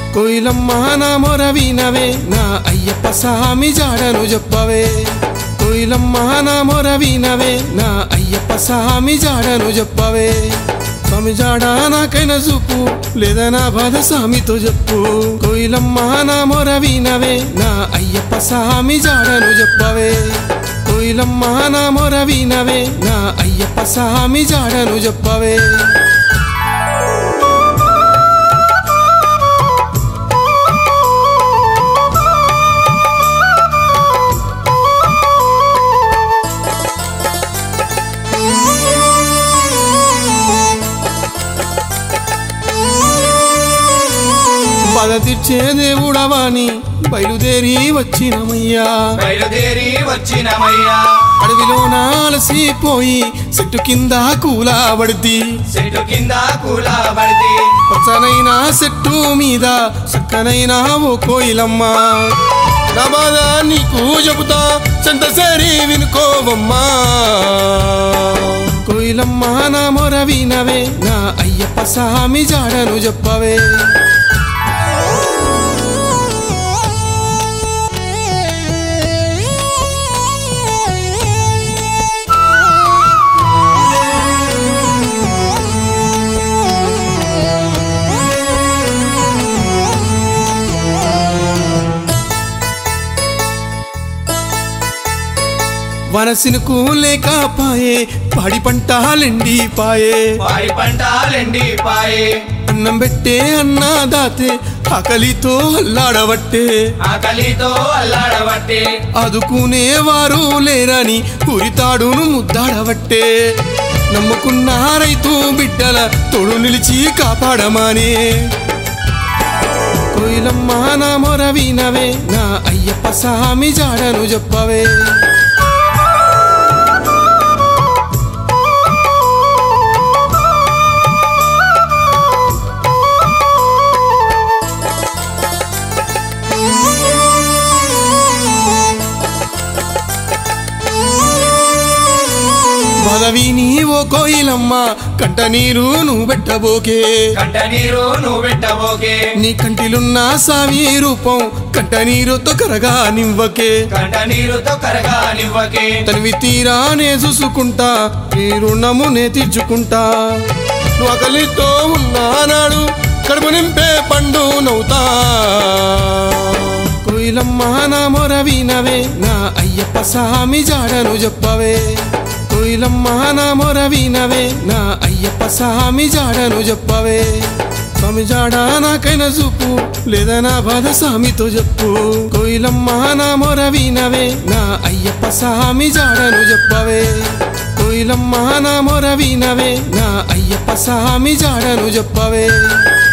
కోయిలమ్మ నా మొర వినవే నా అయ్యప్ప స్వామి జాడను చెప్పవే కోయిలమ్మ నా మొర వినవే నా అయ్యప్ప స్వామి జాడను చెప్పవే స్వామి జాడా నాకైనా చూపు లేదా నా బాధ స్వామితో చెప్పు కోయిలమ్మ నా మొర వినవే నా అయ్యప్ప స్వామి జాడను చెప్పవే కోయిలమ్మ నా మొర వినవే నా అయ్యప్ప స్వామి జాడను చెప్పవే బాధ తీర్చే దేవుడవాని బయలుదేరి వచ్చినమయ్యా బయలుదేరి వచ్చినమయ్యా అడవిలో నాలసిపోయి చెట్టు కింద కూలాబడితి చెట్టు కింద కూలబడితే పచ్చనైన చెట్టు మీద చక్కనైన ఓ కోయిలమ్మ నా బాధ నీకు చెబుతా చెంత సరి వినుకోవమ్మా కోయిలమ్మ నా మొర వినవే నా అయ్యప్ప స్వామి జాడను చెప్పవే వనసినుకు లేకపాయే పాడి పంటలెండిపాయే పాడి పంటలెండి పాయే అన్నం పెట్టే అన్నదాతే ఆకలితో అల్లాడబట్టే ఆకలితో అల్లాడబట్టే ఆదుకునేవారు లేరని ఉరితాడును ముద్దాడబట్టే నమ్ముకున్న రైతు బిడ్డల తోడు నిలిచి కాపాడమానే కోయిలమ్మ నా మొర వినవే నా అయ్యప్ప స్వామి జాడను చెప్పవే పదవిని ఓ కోయిలమ్మ కంట నీరు నువ్వు పెట్టబోకే కంట నీరు నువ్వు పెట్టబోకే నీ కంటిలున్న సామి రూపం కంట నీరుతో కరగా నివ్వకే కంట నీరుతో కరగా నివ్వకే తనివి తీరానే చూసుకుంటా నీ రుణమునే తీర్చుకుంటా నువ్వు ఆకలితో ఉన్నానాడు కడుపు నింపే పండు నవ్వుతా కోయిలమ్మ నా మొర వినవే నా అయ్యప్ప స్వామి జాడను చెప్పవే కోయిలమ్మ నా మొర వినవే నా అయ్యప్ప స్వామి జాడను చెప్పవే స్వామి జాడా నాకైనా చూపు లేదా నా బాధ స్వామితో చెప్పు కోయిలమ్మ నా మొర వినవే నా అయ్యప్ప స్వామి జాడను చెప్పవే కోయిలమ్మ నా మొర వినవే నా అయ్యప్ప స్వామి జాడను చెప్పవే